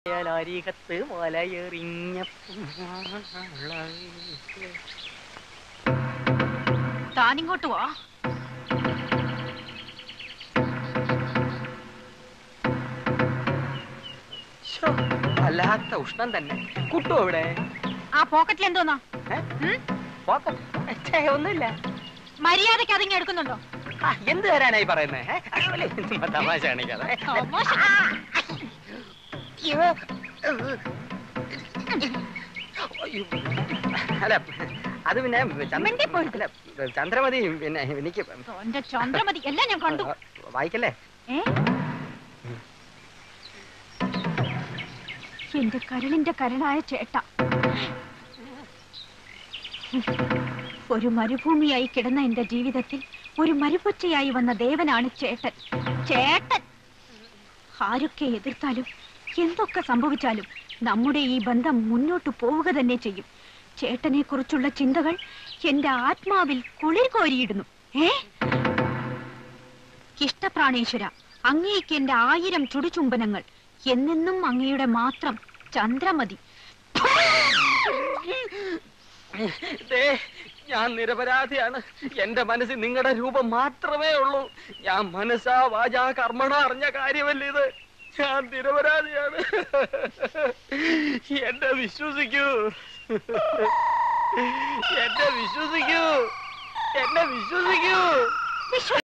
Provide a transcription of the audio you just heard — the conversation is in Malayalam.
അരികത്ത് മലയെറിഞ്ഞ താനിങ്ങോട്ട് വാ ശോ, വല്ലാത്ത ഉഷ്ണം തന്നെ കുട്ടു അവിടെ ആ പോക്കറ്റിൽ എന്തോന്നാ ഏ? ഉം? പോക്കറ്റ്? ഛേ, ഒന്നുമില്ല മര്യാദയ്ക്ക് അതിങ്ങ് എടുക്കുന്നുണ്ടോ ആ, എന്ത് തരാനായി പറയുന്നേ ഏ? അതുപോലെ ചുമ്മാ തമാശ കാണിക്കാതെ തമാശ. അയ്യോ. അയ്യോ. അല്ല അത് പിന്നെ ചന്ദ്ര- മിണ്ടിപ്പോരുത്. അല്ല, ചന്ദ്രമതി പിന്നെ എനിക്ക് എന്റെ ചന്ദ്രമതി എല്ലാം ഞാൻ കണ്ടു വായിക്കല്ലേ ഏ എന്റെ കരളിന്റെ കരളായ ചേട്ട ഒരു മരുഭൂമിയായി കിടന്ന എന്റെ ജീവിതത്തിൽ ഒരു മരുപൊച്ചയായി വന്ന ദേവനാണ് ചേട്ടൻ ചേട്ടൻ ആരൊക്കെ എതിർത്താലും എന്തൊക്കെ സംഭവിച്ചാലും നമ്മുടെ ഈ ബന്ധം മുന്നോട്ട് പോവുക തന്നെ ചെയ്യും ചേട്ടനെ കുറിച്ചുള്ള ചിന്തകൾ എന്റെ ആത്മാവിൽ കുളിർ കോരിയിടുന്നു ഏ ഇഷ്ടപ്രാണേശ്വര അങ്ങേക്ക് എന്റെ ആയിരം ചുടുചുംബനങ്ങൾ എന്നെന്നും അങ്ങയുടെ മാത്രം ചന്ദ്രമതി ദേ, ഞാൻ നിരപരാധിയാണ് എന്റെ മനസ്സിൽ നിങ്ങളുടെ രൂപം മാത്രമേ ഉള്ളൂ ഞാൻ മനസ്സാ വാചാ കർമ്മണ അറിഞ്ഞ കാര്യമല്ല ഇത് ഞാൻ നിരപരാധിയാണ് എന്നെ വിശ്വസിക്കൂ എന്നെ വിശ്വസിക്കൂ എന്നെ വിശ്വസിക്കൂ